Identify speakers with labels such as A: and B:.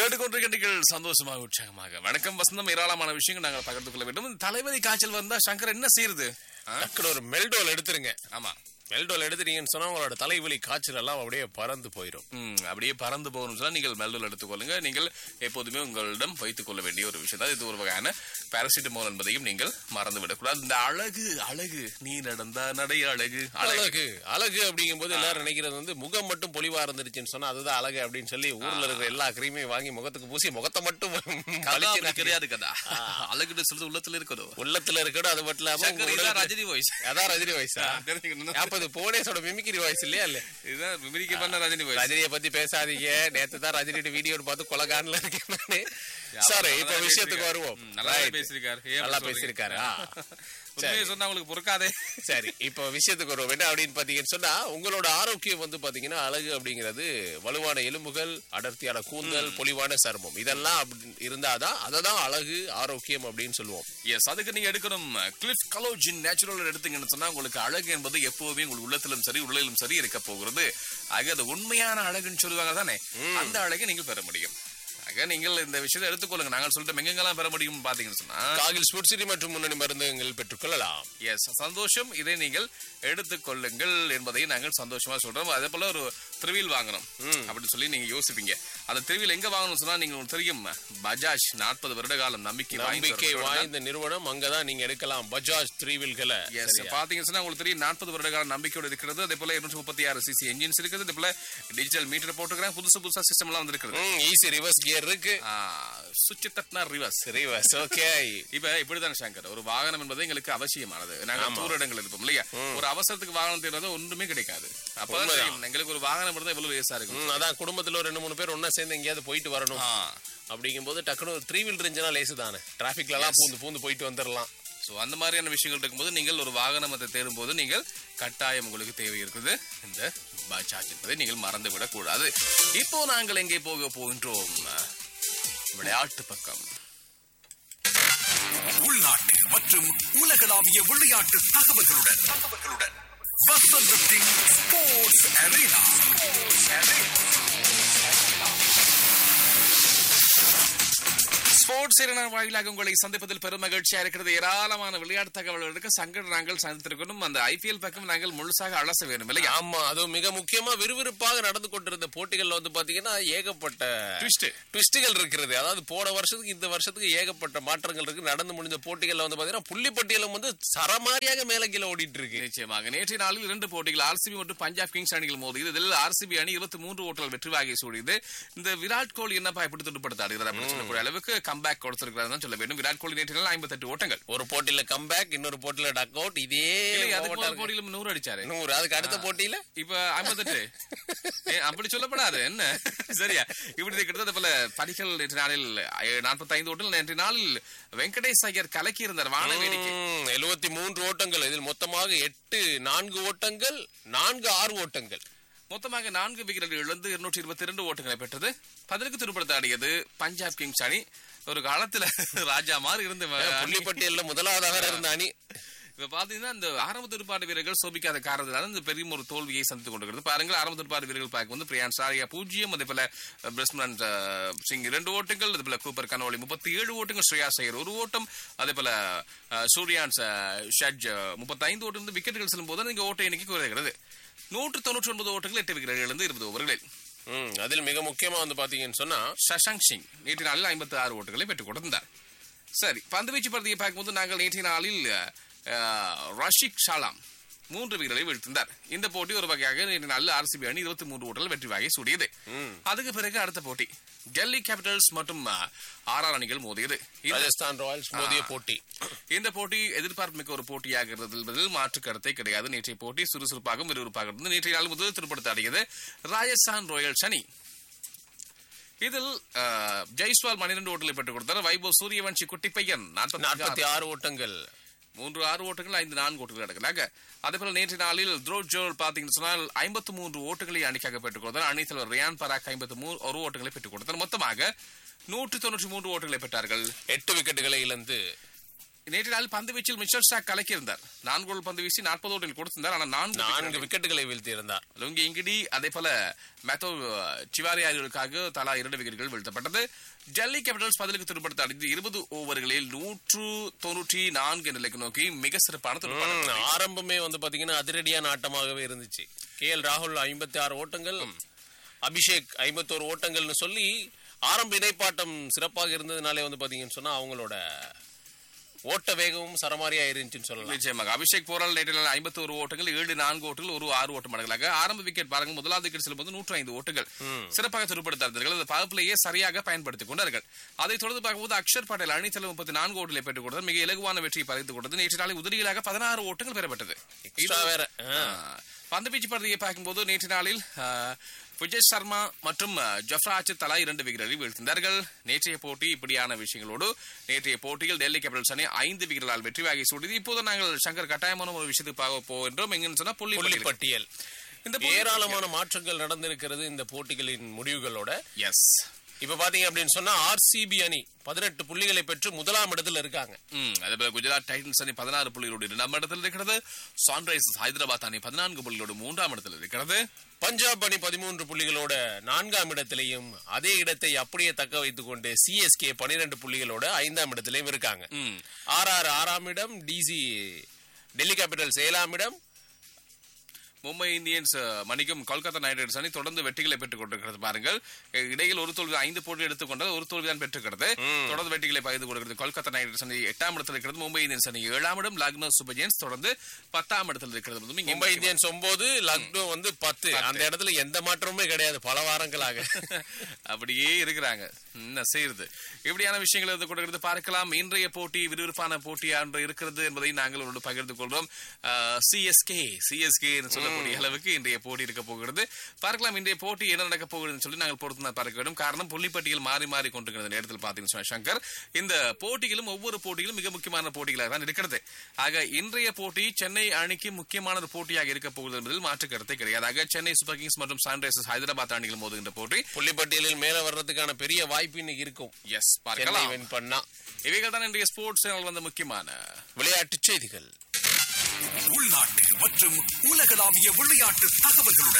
A: கேட்டுக்கொண்டிருக்கின்றீர்கள் சந்தோஷமாக உற்சாகமாக வணக்கம் வசந்தம் ஏராளமான விஷயங்கள் நாங்கள் பகிர்ந்து கொள்ள வேண்டும் இந்த தலைவலி காய்ச்சல் வந்தா சங்கர் என்ன செய்யுது ஆ?
B: டக்குனு ஒரு மெல்டோல் எடுத்துருங்க
A: ஆமா
B: மெல்டோல் எடுத்துட்டீங்கன்னு சொன்னா உங்களோட தலைவலி காய்ச்சல் எல்லாம் அப்படியே பறந்து போயிடும்
A: ம், அப்படியே பறந்து போகணும் சொன்னா நீங்கள் மெல்டோல் எடுத்துக்கொள்ளுங்க நீங்கள் எப்போதுமே உங்களிடம் வைத்துக் கொள்ள வேண்டிய ஒரு விஷயம் தான் இது ஒரு வகையான பாராசிட்டமோல் என்பதையும் நீங்கள் மறந்து விடக்கூடாது இந்த அழகு அழகு நீ நடந்தா நடை அழகு அழகு
B: அழகு அழகு அப்படிங்கும்போது எல்லாரும் நினைக்கிறது வந்து முகம் மட்டும் பொலிவா இருந்துருச்சுன்னு சொன்னா அதுதான் அழகு அப்படின்னு சொல்லி ஊர்ல இருக்கிற எல்லா கிரீமையும் வாங்கி முகத்துக்கு பூசி முகத்தை மட்டும்
A: கதா
B: பளிச்சுன்னு
A: அப்படி கிடையாது கதா அழகுன்னு சொல்றது உள்ளத்துல இருக்கணும்
B: உள்ளத்துல இருக்கணும் அது மட்டும் இல்லாம
A: சங்கர்
B: உங்க
A: இதான்
B: உடலுக்கு-
A: ரஜினி வாய்ஸ்
B: அதான் ரஜினி வயசா
A: தெரிஞ்சுக்கணும்
B: அப்ப இது போனேஸோட மிமிக்ரி வாய்ஸ் இல்லையா இல்ல
A: இதுதான் விமரிக்க பண்ண ரஜினி வாய்ஸ்
B: ரஜினியை பத்தி பேசாதீங்க நேத்து தான் ரஜினியோட வீடியோ பார்த்து கொலகான்ல இருக்கேன் நானு சாரி இப்ப விஷயத்துக்கு வருவோம்
A: ம், நல்லா
B: Right.
A: பேசியிருக்காரு ஏன்
B: நல்லா
A: அப்படி சொல்றீங்க?
B: பேசியிருக்காரு ஆ.
A: உண்மையை சொன்னா உங்களுக்கு பொறுக்காதே
B: சரி இப்போ விஷயத்துக்கு வருவோம் என்ன அப்படின்னு பாத்தீங்கன்னு சொன்னா உங்களோட ஆரோக்கியம் வந்து பாத்தீங்கன்னா அழகு அப்படிங்கிறது வலுவான எலும்புகள் அடர்த்தியான கூந்தல் பொலிவான சருமம் இதெல்லாம் அப்படி இருந்தாதான் அதை தான் அழகு ஆரோக்கியம் அப்படின்னு சொல்லுவோம்
A: எஸ் அதுக்கு நீங்க எடுக்கணும் கிளிஃப் கலோஜின் நேச்சுரல் எடுத்தீங்கன்னு சொன்னா உங்களுக்கு அழகு என்பது எப்பவுமே உங்கள் உள்ளத்திலும் சரி உள்ளிலும் சரி இருக்க போகிறது ஆக அது உண்மையான அழகுன்னு சொல்லுவாங்க தானே அந்த அழகை நீங்கள் பெற முடியும் ஆக நீங்கள் இந்த விஷயத்தை எடுத்துக்கொள்ளுங்க நாங்கள் சொல்லிட்டு எங்கெங்கெல்லாம் பெற முடியும் பாத்தீங்கன்னு சொன்னா
B: காகில் ஸ்போர்ட் சிட்டி மற்றும் முன்னணி மருந்துகள் பெற்றுக்கொள்ளலாம்
A: எஸ் சந்தோஷம் இதை நீங்கள் எடுத்துக்கொள்ளுங்கள் என்பதை நாங்கள் சந்தோஷமா சொல்றோம் அதே போல ஒரு திருவியில் வாங்கணும் அப்படின்னு சொல்லி நீங்க யோசிப்பீங்க அந்த திருவியில் எங்க வாங்கணும் சொன்னா நீங்க உங்களுக்கு தெரியும் பஜாஜ் நாற்பது வருட காலம் நம்பிக்கை
B: நம்பிக்கை
A: வாங்கி
B: வாய்ந்த நிறுவனம் அங்கதான் நீங்க எடுக்கலாம் பஜாஜ் த்ரீ வீல்களை
A: எஸ் பாத்தீங்கன்னு சொன்னா உங்களுக்கு தெரியும் நாற்பது வருட கால நம்பிக்கையோட இருக்கிறது அதே போல இருநூற்றி முப்பத்தி ஆறு சிசி என்ஜின்ஸ் இருக்குது அதே போல டிஜிட்டல் மீட்டர் போட்டுக்கிறேன் புதுசு புதுசா சிஸ்டம் எல்லாம் வந்திருக்கிறது
B: ஈஸி ரிவர்ஸ் கியர் இருக்கு
A: சுவிட்ச் தட்டினா ரிவர்ஸ்
B: ரிவர்ஸ் ஓகே
A: இப்ப இப்படிதான் சங்கர் ஒரு வாகனம் என்பது எங்களுக்கு அவசியமானது நாங்க தூர இடங்கள் இருப்போம் இல்லையா ஒரு அவசரத்துக்கு வாகனம் தேடுறது ஒன்றுமே கிடைக்காது அப்ப தெரியும், எங்களுக்கு ஒரு வாகனம் இருந்தா எவ்வளவு லேசா இருக்கும்
B: அதான் குடும்பத்துல ஒரு ரெண்டு மூணு பேர் ஒண்ணா சேர்ந்து எங்கேயாவது போயிட்டு வரணும்
A: ஆ.
B: அப்படிங்கும்போது டக்குனு ஒரு த்ரீ வீல் இருந்துச்சுன்னா லேசு தானே டிராபிக்ல எல்லாம் பூந்து பூந்து போயிட்டு வந்துடலாம்
A: சோ அந்த மாதிரியான விஷயங்கள் இருக்கும்போது நீங்கள் ஒரு வாகனத்தை தேடும் போது நீங்கள் கட்டாயம் உங்களுக்கு தேவை இருக்குது இந்த பஜாஜ் என்பதை நீங்கள் மறந்து விடக் கூடாது இப்போ நாங்கள் எங்கே போக போகின்றோம் விளையாட்டு பக்கம்
C: உள்நாட்டு மற்றும் உலகளாவிய விளையாட்டு தகவல்களுடன் தகவல்களுடன் வசந்தத்தின் ஸ்போர்ட்ஸ் அரேனா
A: ஸ்போர்ட்ஸ் சேனல் வாயிலாக உங்களை சந்திப்பதில் பெரும் மகிழ்ச்சியா இருக்கிறது ஏராளமான விளையாட்டு தகவல்களுக்கு சங்கட நாங்கள் சந்தித்திருக்கணும் அந்த ஐபிஎல் பக்கம் நாங்கள் முழுசாக அலச வேண்டும் இல்லையா
B: ஆமா அதுவும் மிக முக்கியமா விறுவிறுப்பாக நடந்து கொண்டிருந்த போட்டிகள்ல வந்து பாத்தீங்கன்னா ஏகப்பட்ட
A: ட்விஸ்ட்
B: ட்விஸ்டுகள் இருக்கிறது அதாவது போன வருஷத்துக்கு இந்த வருஷத்துக்கு ஏகப்பட்ட மாற்றங்கள் இருக்கு நடந்து முடிஞ்ச போட்டிகள்ல வந்து பாத்தீங்கன்னா புள்ளி பட்டியலும் வந்து சரமாரியாக மேல கீழே ஓடிட்டு இருக்கு
A: நிச்சயமாக நேற்றைய நாளில் இரண்டு போட்டிகள் ஆர்சிபி மற்றும் பஞ்சாப் கிங்ஸ் அணிகள் மோதியது இதில் ஆர்சிபி அணி இருபத்தி மூன்று ஓட்டல் வெற்றி வாகை சூடியது இந்த விராட் கோலி என்னப்பா எப்படி துடுப்படுத்தாடுகிறார் அப்படின்னு சொல்லக்கூடிய அளவுக்கு கம்பேக் கொடுத்திருக்கிறார் தான் சொல்ல வேண்டும் விராட் கோலி நேற்று நாள் ஐம்பத்தெட்டு ஓட்டங்கள்
B: ஒரு போட்டியில கம்பேக் இன்னொரு போட்டியில டக் அவுட் இதே
A: இல்லை, அதுக்கு
B: ஓவட்டா
A: ஒரு
B: இருக்கு.
A: போட்டியிலும் நூறு அடிச்சாரு
B: நூறு அதுக்கு அடுத்த போட்டியில
A: இப்ப ஐம்பத்தெட்டு ஏ, அப்படி சொல்லப்படாது என்ன சரியா இப்படி இருக்கிறது போல படிகள் நேற்று நாளில் நாற்பத்தி ஐந்து ஓட்டல் நேற்று நாளில் வெங்கடேஷ் ஐயர் கலக்கி இருந்தார் வான வேடிக்கை
B: எழுபத்தி மூன்று ஓட்டங்கள் இதில் மொத்தமாக எட்டு நான்கு ஓட்டங்கள் நான்கு ஆறு ஓட்டங்கள்
A: மொத்தமாக நான்கு விக்கெட்டுகள் இழந்து இருநூற்றி இருபத்தி இரண்டு ஓட்டங்களை பெற்றது பதிலுக்கு திருப்படுத்தாடியது பஞ்சாப் கிங்ஸ் அணி ஒரு காலத்துல ராஜா மாதிரி இருந்த
B: புள்ளி பட்டியல்ல முதலாவதாக இருந்த அணி
A: இப்ப பாத்தீங்கன்னா இந்த ஆரம்ப துடுப்பாட்ட வீரர்கள் சோபிக்காத காரணத்தினால இந்த பெரிய ஒரு தோல்வியை சந்தித்துக் கொண்டிருக்கிறது பாருங்கள் ஆரம்ப துடுப்பாட்ட வீரர்கள் பார்க்க வந்து பிரியான் சாரியா பூஜ்ஜியம் அதே போல பிரஸ்மன் சிங் இரண்டு ஓட்டங்கள் அதே போல கூப்பர் கனோலி முப்பத்தி ஏழு ஓட்டங்கள் ஸ்ரேயா சையர் ஒரு ஓட்டம் அதே போல அஹ், சூர்யான் ஷட்ஜ் முப்பத்தி ஐந்து ஓட்டம் வந்து விக்கெட்டுகள் செல்லும் போது இங்க ஓட்ட எண்ணிக்கை குறைகிறது நூற்று தொண்ணூற்றி ஒன்பது ஓட்டங்கள் எட்டு விக்கெட்டுகள் இழந்து இருபது ஓவர்களில்
B: ம், அதில் மிக முக்கியமா வந்து பாத்தீங்கன்னு சொன்னா
A: சஷாங்க் சிங் நேற்று நாளில் ஐம்பத்தி ஆறு ஓட்டுகளை பெற்றுக் கொடுத்திருந்தார் சரி பந்துவீச்சு பகுதியை பார்க்கும்போது நாங்கள் நேற்றைய நாளில் அஹ், ரஷிக் ஷாலாம் மூன்று வீரர்களை வீழ்த்திருந்தார் இந்த போட்டி ஒரு வகையாக நேற்று நாளில் ஆர்சிபி அணி இருபத்தி மூன்று ஓட்டங்கள் வெற்றி வாகை சூடியது அதுக்கு பிறகு அடுத்த போட்டி டெல்லி கேபிட்டல்ஸ் மற்றும் ஆர்ஆர் அணிகள் மோதியது இந்த-
B: ராஜஸ்தான் ராயல்ஸ் மோதிய போட்டி
A: இந்த போட்டி எதிர்பார்ப்பு மிக்க ஒரு போட்டியாக இருந்தது என்பதில் மாற்று கருத்தை கிடையாது நேற்றைய போட்டி சுறுசுறுப்பாகவும் விறுவிறுப்பாக இருந்தது நேற்றைய நாள் முதல் திருப்படுத்தாடியது ராஜஸ்தான் ராயல்ஸ் அணி இதில் அஹ், ஜெய்ஸ்வால் பன்னிரண்டு ஓட்டங்களை பெற்றுக் கொடுத்தார் வைபவ் சூரியவன்ஷி குட்டி பையன்
B: நாற்பத்தி
A: நாற்பத்தி
B: ஆறு ஓட்டங்கள்
A: மூன்று ஆறு ஓட்டங்கள் ஐந்து நான்கு ஓட்டங்கள் நடக்கிறாங்க அதே போல நேற்று நாளில் த்ரோட் ஜோல் பாத்தீங்கன்னு சொன்னால் ஐம்பத்தி மூன்று ஓட்டுகளை அணிக்காக பெற்றுக் கொடுத்தார் அணி தலைவர் ரியான் பராக் ஐம்பத்தி மூணு ஒரு ஓட்டங்களை பெற்றுக் கொடுத்தார் மொத்தமாக நூற்று தொண்ணூற்றி மூன்று ஓட்டுகளை பெற்றார்கள்
B: எட்டு விக்கெட்டுகளை இழந்து
A: நேற்று நாள் பந்து வீச்சில் மிச்சல் ஷா கலக்கியிருந்தார் நான்கு கோல் பந்து வீசி நாற்பது ஓட்டில் கொடுத்திருந்தார் ஆனால் நான்கு
B: நான்கு விக்கெட்டுகளை வீழ்த்தியிருந்தார்
A: லுங்கி இங்கிடி அதே போல மேத்தோ சிவாரி ஆகியோருக்காக தலா இரண்டு விக்கெட்டுகள் வீழ்த்தப்பட்டது டெல்லி கேபிட்டல்ஸ் பதிலுக்கு திருப்படுத்த அடைந்து இருபது ஓவர்களில் நூற்று தொன்னூற்றி நான்கு நிலைக்கு நோக்கி மிக சிறப்பான துடுப்பாட்டம்
B: ம், ஆரம்பமே வந்து பாத்தீங்கன்னா அதிரடியான ஆட்டமாகவே இருந்துச்சு கே எல் ராகுல் ஐம்பத்தி ஆறு ஓட்டங்கள் அபிஷேக் ஐம்பத்தோரு ஓட்டங்கள்னு சொல்லி ஆரம்ப இணைப்பாட்டம் சிறப்பாக இருந்ததுனாலே வந்து பாத்தீங்கன்னு சொன்னா அவங்களோட ஓட்ட வேகமும் சரமாரியா இருந்துச்சுன்னு சொல்லலாம்
A: நிச்சயமாக அபிஷேக் போரால் நேற்று ஐம்பத்தி ஒரு ஓட்டங்கள் ஏழு நான்கு ஓட்டங்கள் ஒரு ஆறு ஓட்டம் மடங்களாக ஆரம்ப விக்கெட் பாருங்க முதலாவது விக்கெட் செல்லும்போது நூற்று ஐந்து ஓட்டங்கள் சிறப்பாக துடுப்படுத்தார்கள் அந்த பவர் பிளேயை சரியாக பயன்படுத்திக் கொண்டார்கள் அதைத் தொடர்ந்து பார்க்கும்போது அக்ஷர் பட்டேல் அணித்தலை முப்பத்தி நான்கு ஓட்டங்களை பெற்றுக் கொடுத்தது மிக இலகுவான வெற்றியை பறித்துக் கொடுத்தது நேற்று நாளை உதிரிகளாக பதினாறு ஓட்டங்கள் பெறப்பட்டது
B: Extra வேற. ஆ.
A: பந்து வீச்சு பகுதியை பார்க்கும்போது நேற்று நாளில் ஆ, விஜய் சர்மா மற்றும் ஆ, ஜஃப்ரா ஆச்சு தலா இரண்டு விக்கெட்டுகளை வீழ்த்தினார்கள் நேற்றைய போட்டி இப்படியான விஷயங்களோடு நேற்றைய போட்டியில் டெல்லி கேபிட்டல்ஸ் அணி ஐந்து விக்கெட்டுகளால் வெற்றி வாகி சூடியது இப்போது நாங்கள் சங்கர் கட்டாயமான ஒரு விஷயத்துக்கு பார்க்க போகின்றோம் எங்கன்னு சொன்னா புள்ளி
B: புள்ளி
A: பட்டியல்.
B: பட்டியல்
A: இந்த போட்டி-
B: ஏராளமான மாற்றங்கள் நடந்திருக்கிறது இந்த போட்டிகளின் முடிவுகளோட
A: எஸ்
B: இப்ப பாத்தீங்க அப்படின்னு சொன்னா ஆர்சிபி அணி பதினெட்டு புள்ளிகளை பெற்று முதலாம் இடத்துல இருக்காங்க
A: ம், அதே போல குஜராத் டைட்டன்ஸ் அணி பதினாறு புள்ளிகளோடு இரண்டாம் இடத்தில் இருக்கிறது சன்ரைசர்ஸ் ஹைதராபாத் அணி பதினான்கு புள்ளிகளோடு மூன்றாம் இடத்தில் இருக்கிறது
B: பஞ்சாப் அணி பதிமூன்று புள்ளிகளோட நான்காம் இடத்திலையும் அதே இடத்தை அப்படியே தக்க வைத்துக் கொண்டு சிஎஸ்கே பனிரெண்டு புள்ளிகளோட ஐந்தாம் இடத்திலையும் இருக்காங்க
A: ம்.
B: ஆர்ஆர் ஆறாம் இடம் டிசி டெல்லி கேபிட்டல்ஸ் ஏழாம் இடம்
A: மும்பை இந்தியன்ஸ் அஹ், மணிக்கும் கொல்கத்தா நைட் ரைடர்ஸ் அணி தொடர்ந்து வெற்றிகளை பெற்றுக் கொண்டிருக்கிறது பாருங்கள் அஹ், இடையில் ஒரு தோல்வி ஐந்து போட்டி எடுத்துக்கொண்டது ஒரு தோல்வி தான் பெற்றுக்கிறது தொடர்ந்து வெற்றிகளை பகிர்ந்து கொடுக்கிறது கொல்கத்தா நைட் ரைடர்ஸ் அணி எட்டாம் இடத்தில் இருக்கிறது மும்பை இந்தியன்ஸ் அணி ஏழாம் இடம் லக்னோ சூப்பர் ஜெயின்ஸ் தொடர்ந்து பத்தாம் இடத்தில் இருக்கிறது வந்து இங்கே
B: மும்பை இந்தியன்ஸ் ஒன்பது லக்னோ வந்து பத்து அந்த இடத்துல எந்த மாற்றமுமே கிடையாது பல வாரங்களாக
A: அப்படியே இருக்கிறாங்க என்ன செய்யறது இப்படியான விஷயங்களை வந்து கொடுக்கிறது பார்க்கலாம் இன்றைய போட்டி விறுவிறுப்பான போட்டியா என்று இருக்கிறது என்பதை நாங்கள் உங்களோடு பகிர்ந்து கொள்றோம் சிஎஸ்கே சிஎஸ்கே சொல்லக்கூடிய அளவுக்கு இன்றைய போட்டி இருக்க போகிறது பார்க்கலாம் இன்றைய போட்டி என்ன நடக்க போகுதுன்னு சொல்லி நாங்கள் பொறுத்து தான் பார்க்க வேண்டும் காரணம் புள்ளிப்பட்டியல் மாறி மாறி கொண்டிருக்கிற நேரத்தில் பார்த்தீங்கன்னு சொன்னா சங்கர் இந்த போட்டிகளும் ஒவ்வொரு போட்டிகளும் மிக முக்கியமான போட்டிகளாக தான் இருக்கிறது ஆக இன்றைய போட்டி சென்னை அணிக்கு முக்கியமான ஒரு போட்டியாக இருக்க போகுது என்பதில் மாற்று கருத்தை கிடையாது ஆக சென்னை சூப்பர் கிங்ஸ் மற்றும் சன்ரைசர்ஸ் ஹைதராபாத் அணிகள் மோதுகின்ற போட்டி
B: புள்ளிப்பட்டியலில் மேல வர்றதுக்கான பெரிய வாய்ப்பு இன்னைக்கு இருக்கும்
A: எஸ்
B: சென்னை
A: பார்க்கலாம்
B: win பண்ணா
A: இவைகள் தான் இன்றைய ஸ்போர்ட்ஸ் சேனல் வந்த முக்கியமான
B: விளையாட்டு செய்திகள்
C: உள்நாட்டு மற்றும் உலகளாவிய விளையாட்டு தகவல்களுடன்